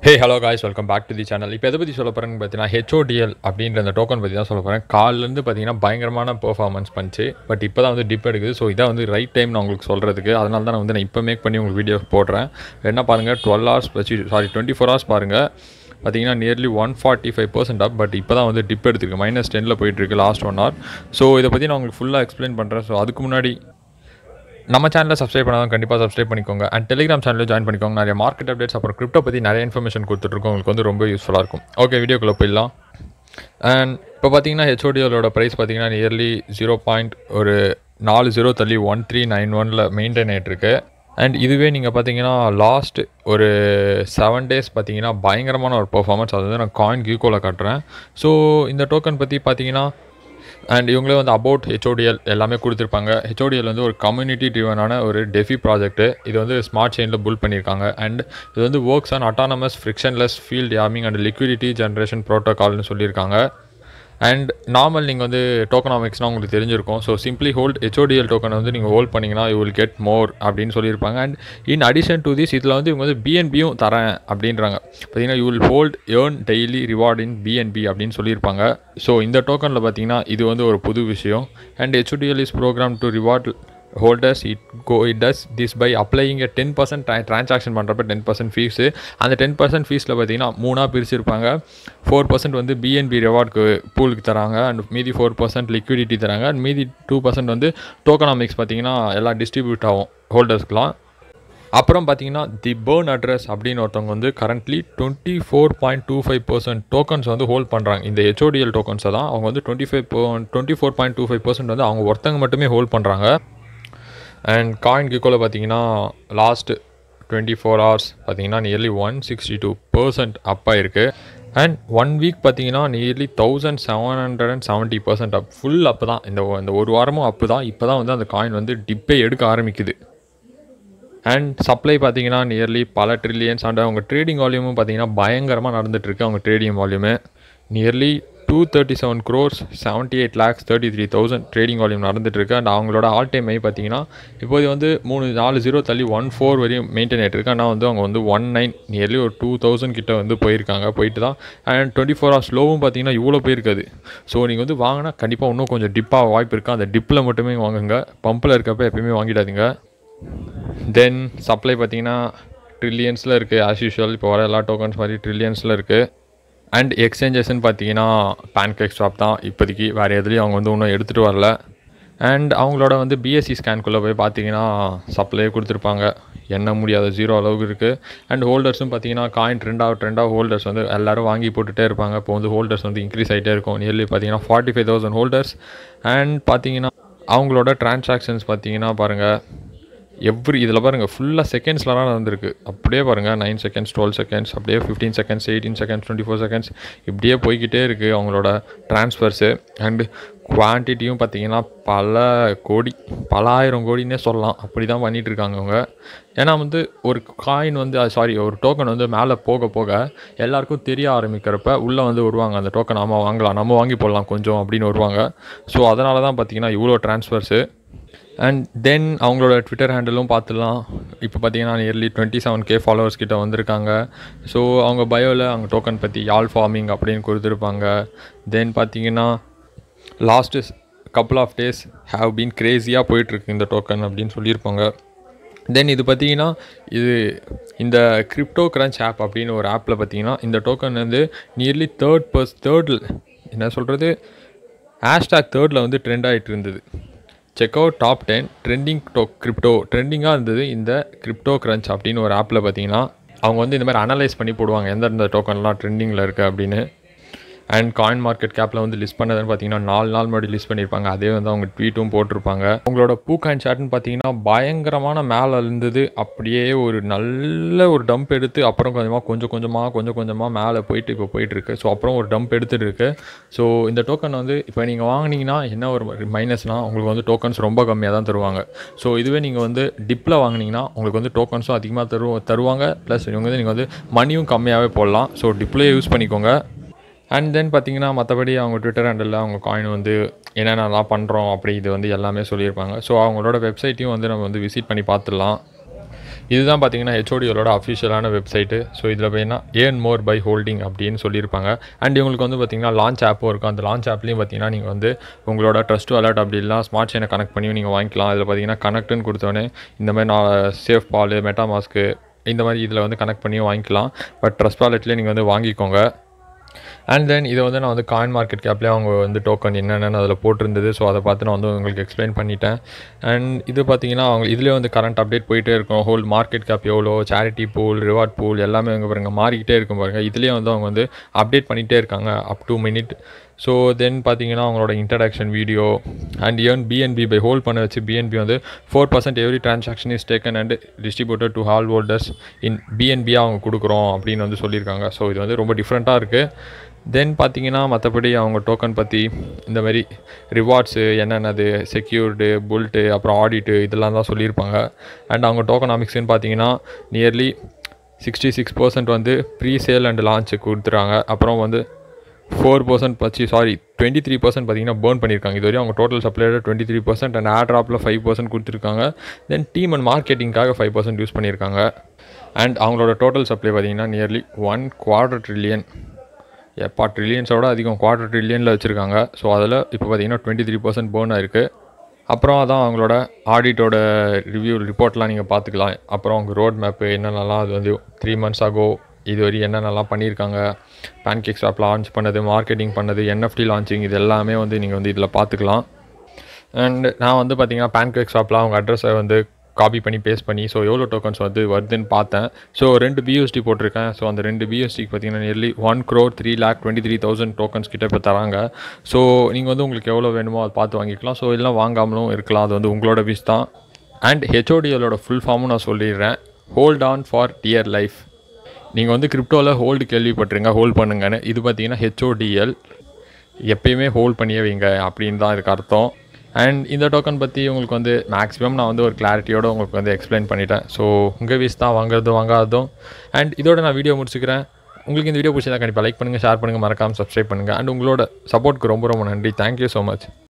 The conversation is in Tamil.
hey hello guys welcome back to the channel இப்போ எதை பற்றி சொல்ல போகிறேன்னு பார்த்தீங்கன்னா ஹெச்ஓடிஎல் அப்படின்ற அந்த டோக்கன் பற்றி தான் சொல்ல போகிறேன் காலிலேருந்து பார்த்தீங்கன்னா பயங்கரமான பெர்ஃபார்மன்ஸ் பண்ணிச்சு பட் இப்போ தான் வந்து டிப் எடுக்குது ஸோ இதான் வந்து ரைட் டைம் நான் உங்களுக்கு சொல்கிறதுக்கு அதனால தான் நான் வந்து நான் இப்போ மேக் பண்ணி உங்களுக்கு வீடியோ போடுறேன் என்ன பாருங்கள் டுவெல் ஹவர்ஸ் வச்சு சாரி டுவெண்ட்டி ஃபோர் ஹவர்ஸ் பாருங்கள் பார்த்தீங்கன்னா nearly one forty five percent up but இப்போ தான் வந்து டிப் எடுத்துருக்கு மைனஸ் டெனில் போயிட்டுருக்கு லாஸ்ட் ஒன் ஹவர் ஸோ இதை பற்றி நான் உங்களுக்கு ஃபுல்லாக எக்ஸ்பிளைன் பண்ணுறேன் ஸோ அதுக்கு முன்னாடி நம்ம சேனலை சப்ஸ்கிரைப் பண்ணாதான் கண்டிப்பாக சப்ஸ்கிரைப் பண்ணிக்கோங்க அண்ட் டெலிகிராம் சேனலில் ஜாயின் பண்ணிக்கோங்க நிறைய மார்க்கெட் அப்டேட்ஸ் அப்புறம் கிரிப்டோ பற்றி நிறைய இன்ஃபர்மேஷன் கொடுத்துட்ருக்கோம் உங்களுக்கு வந்து ரொம்ப யூஸ்ஃபுல்லாக இருக்கும் ஓகே வீடியோக்குள்ளே போயிடலாம் அண்ட் இப்போ பார்த்தீங்கன்னா ஹெச்ஓடிஎலோட ப்ரைஸ் பார்த்தீங்கன்னா நியர்லி ஜீரோ பாயிண்ட் ஒரு நாலு ஜீரோ தள்ளி ஒன் த்ரீ நைன் ஒனில் மெயின்டைன் ஆகிட்டுருக்கு அண்ட் இதுவே நீங்கள் பார்த்தீங்கன்னா லாஸ்ட் ஒரு செவன் டேஸ் பார்த்தீங்கன்னா பயங்கரமான ஒரு பெர்ஃபார்மன்ஸ் அது வந்து நான் காயின் கியூகோவில் காட்டுறேன் ஸோ இந்த டோக்கன் பற்றி பார்த்தீங்கன்னா அண்ட் இவங்களே வந்து அபவுட் ஹெச்ஓடிஎல் எல்லாமே கொடுத்துருப்பாங்க ஹெச்ஓடிஎல் வந்து ஒரு கம்யூனிட்டி ட்ரிவனான ஒரு டெஃபி ப்ராஜெக்ட்டு இது வந்து ஸ்மார்ட் செயினில் புல் பண்ணியிருக்காங்க அண்ட் இது வந்து works on autonomous frictionless yield யாமிங் அண்ட் லிக்விடிட்டி ஜென்ரேஷன் ப்ரோட்டோகால்னு சொல்லியிருக்காங்க அண்ட் நார்மல் நீங்கள் வந்து டோக்கனாமிக்ஸ்னால் உங்களுக்கு தெரிஞ்சிருக்கும் ஸோ சிம்பிளி ஹோல்ட் ஹெச்ஓடிஎல் டோக்கனை வந்து நீங்கள் ஹோல்ட் பண்ணிங்கன்னா யூ வில் கெட் மோர் அப்படின்னு சொல்லியிருப்பாங்க and in addition to this இதில் வந்து இவங்க வந்து பிஎன்பியும் தரேன் அப்படின்றாங்க பார்த்தீங்கன்னா you will hold earn daily reward in BNB அப்படின்னு சொல்லியிருப்பாங்க ஸோ இந்த டோக்கனில் பார்த்தீங்கன்னா இது வந்து ஒரு புது விஷயம் and HODL is program to reward holders it go it does this by applying a ten percent transaction பண்ணுறப்ப டென் பர்சன்ட் ஃபீஸு அந்த டென் பர்சன்ட் ஃபீஸில் பார்த்தீங்கன்னா மூணாக பிரிச்சிருப்பாங்க ஃபோர் பர்சன்ட் வந்து பிஎன்பி ரிவார்டுக்கு பூலுக்கு தராங்க அண்ட் மீதி ஃபோர் பர்சன்ட் லிக்விடிட்டி தராங்க அண்ட் மீதி டூ பர்சன்ட் வந்து டோக்கனாமிக்ஸ் பார்த்தீங்கன்னா எல்லாம் டிஸ்ட்ரிபியூட் ஆகும் ஹோல்டர்ஸ்க்குலாம் அப்புறம் பார்த்தீங்கன்னா தி பேர்ன் அட்ரஸ் அப்படின்னு ஒருத்தவங்க வந்து currently twenty four point two five percent tokens வந்து ஹோல்ட் பண்ணுறாங்க இந்த ஹெச்ஓடிஎல் டோக்கன்ஸை தான் அவங்க வந்து twenty five twenty four point two five percent வந்து அவங்க ஒருத்தங்க மட்டுமே ஹோல்ட் பண்ணுறாங்க அண்ட் காயின் கிக்கோவில் பார்த்தீங்கன்னா லாஸ்ட் டுவெண்ட்டி ஃபோர் ஹவர்ஸ் பார்த்தீங்கன்னா nearly one sixty two percent up ஆயிருக்கு அண்ட் ஒன் வீக் பார்த்தீங்கன்னா nearly thousand seven hundred and seventy percent up full up தான் இந்த இந்த ஒரு வாரமும் அப்பு தான் இப்போ தான் வந்து அந்த காயின் வந்து டிப்பே எடுக்க ஆரம்பிக்குது அண்ட் சப்ளை பார்த்தீங்கன்னா நியர்லி பல ட்ரில்லியன்ஸ் அண்ட் அவங்க ட்ரேடிங் வால்யூமும் பார்த்தீங்கன்னா பயங்கரமாக நடந்துட்டுருக்கு அவங்க trading volume nearly two thirty seven crores seventy eight lakhs thirty three thousand trading volume நடந்துட்டுருக்கு அண்ட் அவங்களோட ஆல் டைம் ஐ பார்த்தீங்கன்னா இப்போது வந்து மூணு நாலு ஜீரோ தள்ளி ஒன் ஃபோர் வரையும் மெயின்டைன் ஆகிட்டு இருக்கு ஆனால் வந்து அவங்க வந்து ஒன் நைன் நியர்லி ஒரு டூ தௌசண்ட் கிட்ட வந்து போயிருக்காங்க போயிட்டு தான் அண்ட் டுவெண்ட்டி ஃபோர் ஹவர்ஸ் லோவும் பார்த்தீங்கன்னா இவ்வளோ போயிருக்காது ஸோ நீங்கள் வந்து வாங்கினா கண்டிப்பாக இன்னும் கொஞ்சம் டிப்பாக வாய்ப்பு இருக்குது அந்த டிப்பில் மட்டுமே வாங்குங்க பம்பில் இருக்கப்போ எப்பயுமே வாங்கிடாதீங்க தென் சப்ளை பார்த்தீங்கன்னா ட்ரில்லியன்ஸில் இருக்குது ஆஸ் யூஷுவல் இப்போ வர எல்லா டோக்கன்ஸ் மாதிரி ட்ரில்லியன்ஸில் இருக்குது அண்ட் எக்ஸ்சேஞ்சஸ்ன்னு பார்த்தீங்கன்னா பேன்கேக் ஸ்டாப் தான் இப்போதைக்கு வேறு எதுலேயும் அவங்க வந்து இன்னும் எடுத்துகிட்டு வரல அண்ட் அவங்களோட வந்து பிஎஸ்சி ஸ்கேன்குள்ளே போய் பார்த்தீங்கன்னா சப்ளையே கொடுத்துருப்பாங்க எண்ண முடியாத ஜீரோ அளவுக்கு இருக்குது அண்ட் ஹோல்டர்ஸும் பார்த்தீங்கன்னா காயின் ட்ரெண்டாக ட்ரெண்டாக ஹோல்டர்ஸ் வந்து எல்லோரும் வாங்கி போட்டுகிட்டே இருப்பாங்க இப்போ வந்து ஹோல்டர்ஸ் வந்து இன்க்ரீஸ் ஆகிட்டே இருக்கும் நியர்லி பார்த்தீங்கன்னா forty five thousand holders and பார்த்தீங்கன்னா அவங்களோட ட்ரான்சாக்ஷன்ஸ் பார்த்தீங்கன்னா பாருங்கள் எவ்ரி இதில் பாருங்கள் ஃபுல்லாக செகண்ட்ஸ்லாம் நடந்திருக்கு அப்படியே பாருங்கள் நைன் செகண்ட்ஸ் டுவெல் செகண்ட்ஸ் அப்படியே fifteen seconds eighteen seconds twenty four seconds இப்படியே போய்கிட்டே இருக்குது அவங்களோட ட்ரான்ஸ்ஃபர்ஸு அண்டு குவான்டிட்டியும் பார்த்தீங்கன்னா பல கோடி பல ஆயிரம் கோடின்னே சொல்லலாம் அப்படி தான் பண்ணிகிட்ருக்காங்க அவங்க ஏன்னா வந்து ஒரு காயின் வந்து சாரி ஒரு டோக்கன் வந்து மேலே போக போக எல்லாருக்கும் தெரிய ஆரம்பிக்கிறப்ப உள்ளே வந்து வருவாங்க அந்த டோக்கன் நம்ம வாங்கலாம் நம்ம வாங்கி போடலாம் கொஞ்சம் அப்படின்னு வருவாங்க ஸோ அதனால தான் பார்த்தீங்கன்னா இவ்வளோ ட்ரான்ஸ்ஃபர்ஸு அண்ட் தென் அவங்களோட ட்விட்டர் ஹேண்டிலும் பார்த்துலாம் இப்போ பார்த்தீங்கன்னா nearly twenty seven K followers கிட்ட வந்திருக்காங்க ஸோ அவங்க பயோவில் அவங்க டோக்கன் பற்றி யால் ஃபார்மிங் அப்படின்னு கொடுத்துருப்பாங்க தென் பார்த்தீங்கன்னா last couple of days have been க்ரேஸியாக போயிட்டுருக்கு இந்த டோக்கன் அப்படின்னு சொல்லியிருப்பாங்க தென் இது பார்த்தீங்கன்னா இது இந்த கிரிப்டோ கிரன்ச் ஆப் அப்படின்னு ஒரு ஆப்பில் பார்த்தீங்கன்னா இந்த டோக்கன் வந்து நியர்லி தேர்ட் பர்ஸ் தேர்டில் என்ன சொல்கிறது ஹேஷ்டாக் தேர்டில் வந்து ட்ரெண்ட் ஆகிட்டு இருந்தது check out top ten trending டோ கிரிப்டோ ட்ரெண்டிங்காக இருந்தது இந்த கிரிப்டோ கிரன்ச் அப்படின்னு ஒரு ஆப்பில் பார்த்தீங்கன்னா அவங்க வந்து இந்த மாதிரி அனலைஸ் பண்ணி போடுவாங்க எந்தெந்த டோக்கன்லாம் ட்ரெண்டிங்கில் இருக்குது அப்படின்னு அண்ட் காயின் மார்க்கெட் கேப்பில் வந்து லிஸ்ட் பண்ணதுன்னு பார்த்தீங்கன்னா நாலு நாள் முன்னாடி லிஸ்ட் பண்ணியிருப்பாங்க அதே வந்து அவங்க ட்வீட்டும் போட்டிருப்பாங்க அவங்களோட பூ காயின் சாட்னு பார்த்தீங்கன்னா பயங்கரமான மேலே இருந்தது அப்படியே ஒரு நல்ல ஒரு டம்ப் எடுத்து அப்புறம் கொஞ்சமாக கொஞ்சம் கொஞ்சமாக கொஞ்சம் கொஞ்சமாக மேலே போயிட்டு இப்போ போயிட்டுருக்கு ஸோ அப்புறம் ஒரு டம்ப் எடுத்துகிட்டு இருக்கு ஸோ இந்த டோக்கன் வந்து இப்போ நீங்கள் வாங்கினீங்கன்னா என்ன ஒரு மைனஸ்னால் உங்களுக்கு வந்து டோக்கன்ஸ் ரொம்ப கம்மியாக தான் தருவாங்க ஸோ இதுவே நீங்கள் வந்து டிப்பில் வாங்கினீங்கன்னா உங்களுக்கு வந்து டோக்கன்ஸும் அதிகமாக தரு தருவாங்க ப்ளஸ் இவங்க வந்து நீங்கள் வந்து மணியும் கம்மியாகவே போடலாம் ஸோ டிப்லேயே யூஸ் பண்ணிக்கோங்க அண்ட் தென் பார்த்தீங்கன்னா மற்றபடி அவங்க ட்விட்டர் ஹேண்டலில் அவங்க காயின் வந்து என்னென்னலாம் பண்ணுறோம் அப்படி இது வந்து எல்லாமே சொல்லியிருப்பாங்க ஸோ அவங்களோட வெப்சைட்டையும் வந்து நம்ம வந்து விசிட் பண்ணி பார்த்துடலாம் இதுதான் பார்த்தீங்கன்னா ஹெச்ஓடியோட அஃபிஷியலான வெப்சைட்டு ஸோ இதில் பார்த்தீங்கன்னா ஏர்ன் மோர் பை ஹோல்டிங் அப்படின்னு சொல்லியிருப்பாங்க அண்ட் இவங்களுக்கு வந்து பார்த்தீங்கன்னா லான்ச் ஆப்பும் இருக்கும் அந்த லான்ச் ஆப்லேயும் பார்த்தீங்கன்னா நீங்கள் வந்து உங்களோட ட்ரஸ்ட் வாலெட் அப்படி இல்லை ஸ்மார்ட் செயினை கனெக்ட் பண்ணி நீங்கள் வாங்கிக்கலாம் இதில் பார்த்தீங்கன்னா கனெக்ட்னு கொடுத்தோன்னே இந்த மாதிரி நான் சேஃப் பால் மெட்டாமாஸ்க்கு இந்த மாதிரி இதில் வந்து கனெக்ட் பண்ணியும் வாங்கிக்கலாம் பட் ட்ரஸ்ட் வாலெட்லேயே நீங்கள் வந்து வாங்கிக்கோங்க அண்ட் தென் இதை வந்து நான் வந்து காயின் மார்க்கெட் கேப்லேயே அவங்க வந்து டோக்கன் என்னென்னு அதில் போட்டிருந்தது ஸோ அதை பார்த்து நான் வந்து உங்களுக்கு எக்ஸ்பிளைன் பண்ணிட்டேன் அண்ட் இது பார்த்தீங்கன்னா அவங்க இதுலேயே வந்து கரண்ட் அப்டேட் போயிட்டே இருக்கும் ஹோல் மார்க்கெட் கேப் எவ்வளோ சேரிட்டி பூல் ரிவார்ட் பூல் எல்லாமே அங்கே பாருங்க மாறிக்கிட்டே இருக்கும் பாருங்க இதுலேயே வந்து அவங்க வந்து அப்டேட் பண்ணிகிட்டே இருக்காங்க up to minute so then பார்த்தீங்கன்னா அவங்களோட introduction video and earn BNB by hold பண்ண வச்சு பிஎன்பி வந்து four percent every transaction is taken and distributor to all holders in பிஎன்பியாக அவங்க கொடுக்குறோம் அப்படின்னு வந்து சொல்லியிருக்காங்க ஸோ இது வந்து ரொம்ப டிஃப்ரெண்ட்டாக இருக்குது தென் பார்த்தீங்கன்னா மற்றபடி அவங்க டோக்கன் பற்றி இந்த மாதிரி ரிவார்ட்ஸு என்னென்னது செக்யூர்டு புல்ட்டு அப்புறம் ஆடிட்டு இதெல்லாம் தான் சொல்லியிருப்பாங்க அண்ட் அவங்க டோக்கனாமிக்ஸ்னு பார்த்தீங்கன்னா நியர்லி சிக்ஸ்டி சிக்ஸ் பர்சன்ட் வந்து ப்ரீ சேல் அண்ட் லான்ச்சு கொடுத்துறாங்க அப்புறம் வந்து ஃபோர் பர்சன்ட் பச்சு சாரி டுவெண்ட்டி த்ரீ பர்சன்ட் பார்த்தீங்கன்னா பேர்ன் பண்ணியிருக்காங்க இது வரையும் அவங்க டோட்டல் சப்ளையோட டுவெண்ட்டி த்ரீ பர்சன்ட் அண்ட் ஆட் ட்ராப்பில் ஃபைவ் பர்சன்ட் கொடுத்துருக்காங்க தென் டீம் அண்ட் மார்க்கெட்டிங்காக ஃபைவ் பர்சன்ட் யூஸ் பண்ணியிருக்காங்க அண்ட் அவங்களோட டோட்டல் சப்ளை பார்த்தீங்கன்னா நியர்லி ஒன் குவார்டர் ட்ரில்லியன் எப்பா ட்ரில்லியன்ஸோட அதிகம் குவார்டர் ட்ரில்லியனில் வச்சுருக்காங்க ஸோ அதில் இப்போ பார்த்தீங்கன்னா டுவெண்ட்டி த்ரீ பர்சன்ட் பேர்ன் ஆயிருக்கு அப்புறம் அதான் அவங்களோட ஆடிட்டோட ரிவ்யூ ரிப்போர்ட்லாம் நீங்கள் பார்த்துக்கலாம் அப்புறம் அவங்க ரோட் மேப்பு என்னென்னலாம் அது வந்து த்ரீ மந்த்ஸ் ஆகோ இது வரை என்னென்னலாம் பண்ணியிருக்காங்க பேன்கேக் ஸ்வாப் லான்ச் பண்ணது மார்க்கெட்டிங் பண்ணது என்எஃப்டி லான்ச்சிங் இது எல்லாமே வந்து நீங்கள் வந்து இதில் பார்த்துக்கலாம் அண்ட் நான் வந்து பார்த்தீங்கன்னா பேன்கேக் ஸ்வாப்பில் அவங்க அட்ரஸை வந்து காப்பி பண்ணி பேஸ்ட் பண்ணி ஸோ எவ்வளோ டோக்கன்ஸ் வந்து வருதுன்னு பார்த்தேன் ஸோ ரெண்டு பியூஎஸ்டி போட்டிருக்கேன் ஸோ அந்த ரெண்டு பியூஎஸ்டிக்கு பார்த்தீங்கன்னா nearly one crore three lakh twenty three thousand tokens கிட்ட இப்போ தராங்க ஸோ நீங்கள் வந்து உங்களுக்கு எவ்வளோ வேணுமோ அதை பார்த்து வாங்கிக்கலாம் ஸோ இதெல்லாம் வாங்காமலும் இருக்கலாம் அது வந்து உங்களோட விஷ் தான் அண்ட் ஹெச்ஓடிஎலோட ஃபுல் ஃபார்மும் நான் சொல்லிடுறேன் hold on for dear life நீங்கள் வந்து கிரிப்டோவில் ஹோல்டு கேள்விப்பட்டிருங்க ஹோல்ட் பண்ணுங்கன்னு இது பார்த்தீங்கன்னா ஹெச்ஓடிஎல் எப்பயுமே ஹோல்ட் பண்ணியே வைங்க அப்படின்னு தான் இதுக்கு அர்த்தம் அண்ட் இந்த டோக்கன் பற்றி உங்களுக்கு வந்து மேக்ஸிமம் நான் வந்து ஒரு கிளாரிட்டியோட உங்களுக்கு வந்து எக்ஸ்பிளைன் பண்ணிட்டேன் ஸோ உங்கள் வீஸ் தான் வாங்குறதும் வாங்காததும் அண்ட் இதோட நான் வீடியோ முடிச்சுக்கிறேன் உங்களுக்கு இந்த வீடியோ பிடிச்சதா கண்டிப்பாக லைக் பண்ணுங்கள் ஷேர் பண்ணுங்கள் மறக்காமல் சப்ஸ்கிரைப் பண்ணுங்கள் அண்ட் உங்களோட சப்போர்ட்க்கு ரொம்ப ரொம்ப நன்றி தேங்க்யூ ஸோ மச்